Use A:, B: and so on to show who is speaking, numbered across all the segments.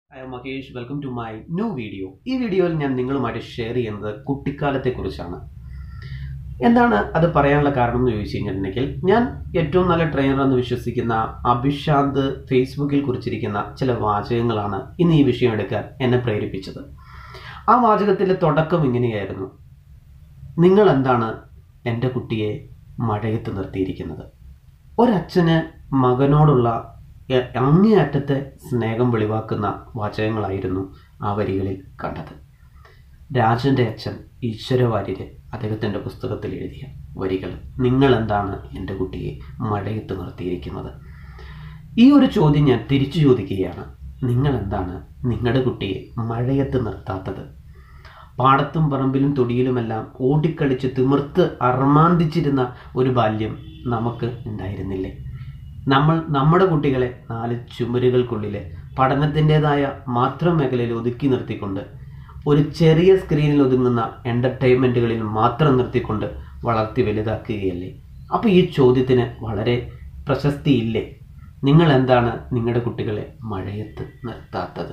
A: I am Makesh welcome to my new video ഈ വീഡിയോയിൽ ഞാൻ നിങ്ങളുമായിട്ട് ഷെയർ ചെയ്യുന്നത് കുട്ടിക്കാലത്തെക്കുറിച്ചാണ് എന്താണ് അത് പറയാനുള്ള കാരണം എന്ന് ചോദിച്ചു കഴിഞ്ഞിട്ടുണ്ടെങ്കിൽ ഞാൻ ഏറ്റവും നല്ല ട്രെയിനർ എന്ന് വിശ്വസിക്കുന്ന അഭിഷാന്ത് ഫേസ്ബുക്കിൽ കുറിച്ചിരിക്കുന്ന ചില വാചകങ്ങളാണ് ഇന്ന് ഈ വിഷയം എടുക്കാൻ എന്നെ പ്രേരിപ്പിച്ചത് ആ വാചകത്തിൻ്റെ തുടക്കം ഇങ്ങനെയായിരുന്നു നിങ്ങൾ എന്താണ് എൻ്റെ കുട്ടിയെ മഴയത്ത് നിർത്തിയിരിക്കുന്നത് ഒരച്ഛന് മകനോടുള്ള എ- അങ്ങേയറ്റത്തെ സ്നേഹം വെളിവാക്കുന്ന വാചകങ്ങളായിരുന്നു ആ വരികളിൽ കണ്ടത് രാജൻ്റെ അച്ഛൻ ഈശ്വരവാര്യര് അദ്ദേഹത്തിൻ്റെ പുസ്തകത്തിൽ എഴുതിയ വരികൾ നിങ്ങൾ എന്താണ് എൻ്റെ കുട്ടിയെ മഴയത്ത് നിർത്തിയിരിക്കുന്നത് ഈ ഒരു ചോദ്യം ഞാൻ തിരിച്ചു ചോദിക്കുകയാണ് നിങ്ങൾ എന്താണ് നിങ്ങളുടെ കുട്ടിയെ മഴയത്ത് നിർത്താത്തത് പാടത്തും പറമ്പിലും തൊടിയിലുമെല്ലാം ഓടിക്കളിച്ച് തിമിർത്ത് അർമാന്തിച്ചിരുന്ന ഒരു ബാല്യം നമുക്ക് ഉണ്ടായിരുന്നില്ലേ നമ്മൾ നമ്മുടെ കുട്ടികളെ നാല് ചുമരുകൾക്കുള്ളിൽ പഠനത്തിൻ്റെതായ മാത്രം മേഖലയിൽ ഒതുക്കി നിർത്തിക്കൊണ്ട് ഒരു ചെറിയ സ്ക്രീനിൽ ഒതുങ്ങുന്ന എൻ്റർടൈൻമെൻറ്റുകളിൽ മാത്രം നിർത്തിക്കൊണ്ട് വളർത്തി വലുതാക്കുകയല്ലേ അപ്പോൾ ഈ ചോദ്യത്തിന് വളരെ പ്രശസ്തിയില്ലേ നിങ്ങൾ എന്താണ് നിങ്ങളുടെ കുട്ടികളെ മഴയത്ത് നിർത്താത്തത്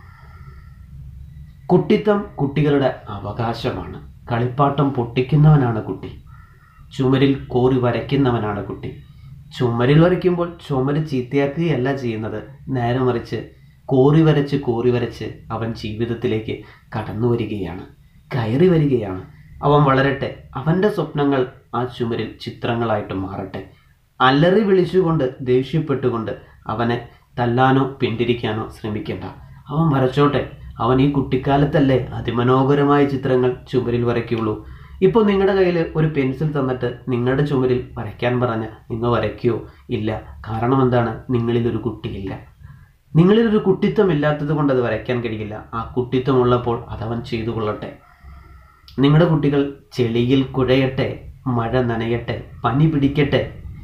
A: കുട്ടിത്തം കുട്ടികളുടെ അവകാശമാണ് കളിപ്പാട്ടം പൊട്ടിക്കുന്നവനാണ് കുട്ടി ചുമരിൽ കോറി വരയ്ക്കുന്നവനാണ് കുട്ടി ചുമരിൽ വരയ്ക്കുമ്പോൾ ചുമര് ചീത്തയാക്കുകയല്ല ചെയ്യുന്നത് നേരെ മറിച്ച് കോറി വരച്ച് കോറി വരച്ച് അവൻ ജീവിതത്തിലേക്ക് കടന്നു വരികയാണ് കയറി വരികയാണ് അവൻ വളരട്ടെ അവൻ്റെ സ്വപ്നങ്ങൾ ആ ചുമരിൽ ചിത്രങ്ങളായിട്ട് മാറട്ടെ അലറി വിളിച്ചുകൊണ്ട് ദേഷ്യപ്പെട്ടുകൊണ്ട് അവനെ തല്ലാനോ പിന്തിരിക്കാനോ ശ്രമിക്കേണ്ട അവൻ വരച്ചോട്ടെ അവൻ ഈ കുട്ടിക്കാലത്തല്ലേ അതിമനോഹരമായ ചിത്രങ്ങൾ ചുമരിൽ വരയ്ക്കുള്ളൂ ഇപ്പോൾ നിങ്ങളുടെ കയ്യിൽ ഒരു പെൻസിൽ തന്നിട്ട് നിങ്ങളുടെ ചുമരിൽ വരയ്ക്കാൻ പറഞ്ഞ നിങ്ങൾ വരയ്ക്കുകയോ ഇല്ല കാരണം എന്താണ് നിങ്ങളിൽ ഒരു കുട്ടിയില്ല നിങ്ങളിൽ ഒരു കുട്ടിത്വം ഇല്ലാത്തത് കൊണ്ട് അത് വരയ്ക്കാൻ കഴിയില്ല ആ കുട്ടിത്വം ഉള്ളപ്പോൾ അതവൻ ചെയ്തു കൊള്ളട്ടെ നിങ്ങളുടെ കുട്ടികൾ ചെളിയിൽ കുഴയട്ടെ മഴ നനയട്ടെ പനി പിടിക്കട്ടെ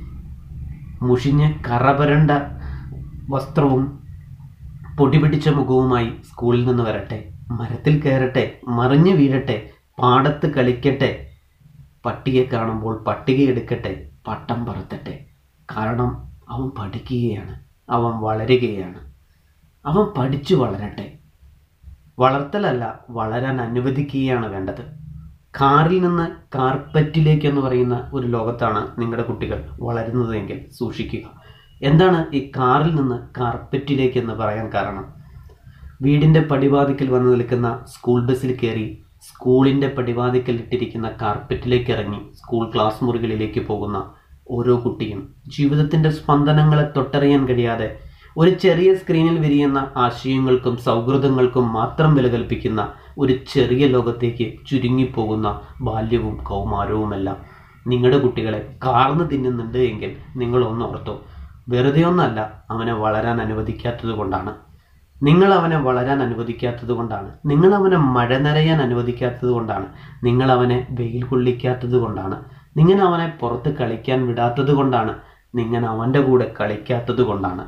A: മുഷിഞ്ഞ് കറപരണ്ട വസ്ത്രവും പൊടി പിടിച്ച മുഖവുമായി സ്കൂളിൽ നിന്ന് വരട്ടെ മരത്തിൽ കയറട്ടെ മറിഞ്ഞു വീഴട്ടെ പാടത്ത് കളിക്കട്ടെ പട്ടിയെ കാണുമ്പോൾ പട്ടിക എടുക്കട്ടെ പട്ടം പറത്തട്ടെ കാരണം അവൻ പഠിക്കുകയാണ് അവൻ വളരുകയാണ് അവൻ പഠിച്ചു വളരട്ടെ വളർത്തലല്ല വളരാൻ അനുവദിക്കുകയാണ് വേണ്ടത് കാറിൽ നിന്ന് കാർപ്പറ്റിലേക്ക് എന്ന് പറയുന്ന ഒരു ലോകത്താണ് നിങ്ങളുടെ കുട്ടികൾ വളരുന്നതെങ്കിൽ സൂക്ഷിക്കുക എന്താണ് ഈ കാറിൽ നിന്ന് കാർപ്പറ്റിലേക്ക് എന്ന് പറയാൻ കാരണം വീടിൻ്റെ പടിവാതിക്കൽ വന്ന് നിൽക്കുന്ന സ്കൂൾ ബസ്സിൽ കയറി സ്കൂളിൻ്റെ പടിവാതിക്കൽ ഇട്ടിരിക്കുന്ന കാർപ്പറ്റിലേക്ക് ഇറങ്ങി സ്കൂൾ ക്ലാസ് മുറികളിലേക്ക് പോകുന്ന ഓരോ കുട്ടിയും ജീവിതത്തിൻ്റെ സ്പന്ദനങ്ങളെ തൊട്ടറിയാൻ കഴിയാതെ ഒരു ചെറിയ സ്ക്രീനിൽ വിരിയുന്ന ആശയങ്ങൾക്കും സൗഹൃദങ്ങൾക്കും മാത്രം വില കൽപ്പിക്കുന്ന ഒരു ചെറിയ ലോകത്തേക്ക് ചുരുങ്ങിപ്പോകുന്ന ബാല്യവും കൗമാരവുമെല്ലാം നിങ്ങളുടെ കുട്ടികളെ കാർന്ന് തിന്നുന്നുണ്ട് എങ്കിൽ നിങ്ങൾ ഒന്ന് ഓർത്തോ വെറുതെ ഒന്നല്ല അവനെ വളരാൻ അനുവദിക്കാത്തത് കൊണ്ടാണ് നിങ്ങൾ അവനെ വളരാൻ അനുവദിക്കാത്തത് കൊണ്ടാണ് നിങ്ങൾ അവനെ മഴ നനയാൻ അനുവദിക്കാത്തത് കൊണ്ടാണ് നിങ്ങൾ അവനെ വെയിൽ കൊള്ളിക്കാത്തത് കൊണ്ടാണ് നിങ്ങൾ അവനെ പുറത്ത് കളിക്കാൻ വിടാത്തത് കൊണ്ടാണ് നിങ്ങൾ അവൻ്റെ കൂടെ കളിക്കാത്തത് കൊണ്ടാണ്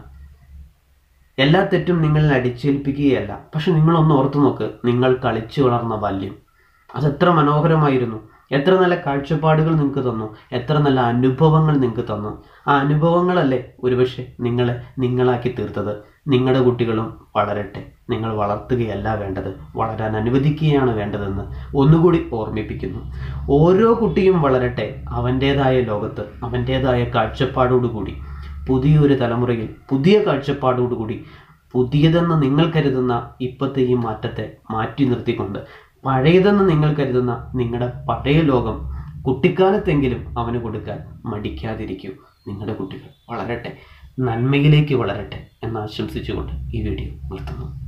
A: എല്ലാ തെറ്റും നിങ്ങളിൽ അടിച്ചേൽപ്പിക്കുകയല്ല പക്ഷെ നിങ്ങളൊന്ന് ഓർത്തു നോക്ക് നിങ്ങൾ കളിച്ചു വളർന്ന ബാല്യം അതെത്ര മനോഹരമായിരുന്നു എത്ര നല്ല കാഴ്ചപ്പാടുകൾ നിങ്ങൾക്ക് തന്നു എത്ര നല്ല അനുഭവങ്ങൾ നിങ്ങൾക്ക് തന്നു ആ അനുഭവങ്ങളല്ലേ ഒരുപക്ഷെ നിങ്ങളെ നിങ്ങളാക്കി തീർത്തത് നിങ്ങളുടെ കുട്ടികളും വളരട്ടെ നിങ്ങൾ വളർത്തുകയല്ല വേണ്ടത് വളരാൻ അനുവദിക്കുകയാണ് വേണ്ടതെന്ന് ഒന്നുകൂടി ഓർമ്മിപ്പിക്കുന്നു ഓരോ കുട്ടിയും വളരട്ടെ അവൻ്റേതായ ലോകത്ത് അവൻ്റേതായ കാഴ്ചപ്പാടോടുകൂടി പുതിയൊരു തലമുറയിൽ പുതിയ കാഴ്ചപ്പാടോടുകൂടി പുതിയതെന്ന് നിങ്ങൾ കരുതുന്ന ഇപ്പോഴത്തെ ഈ മാറ്റത്തെ മാറ്റി നിർത്തിക്കൊണ്ട് പഴയതെന്ന് നിങ്ങൾ കരുതുന്ന നിങ്ങളുടെ പഴയ ലോകം കുട്ടിക്കാലത്തെങ്കിലും അവന് കൊടുക്കാൻ മടിക്കാതിരിക്കൂ നിങ്ങളുടെ കുട്ടികൾ വളരട്ടെ നന്മയിലേക്ക് വളരട്ടെ എന്ന് ആശംസിച്ചുകൊണ്ട് ഈ വീഡിയോ നിർത്തുന്നു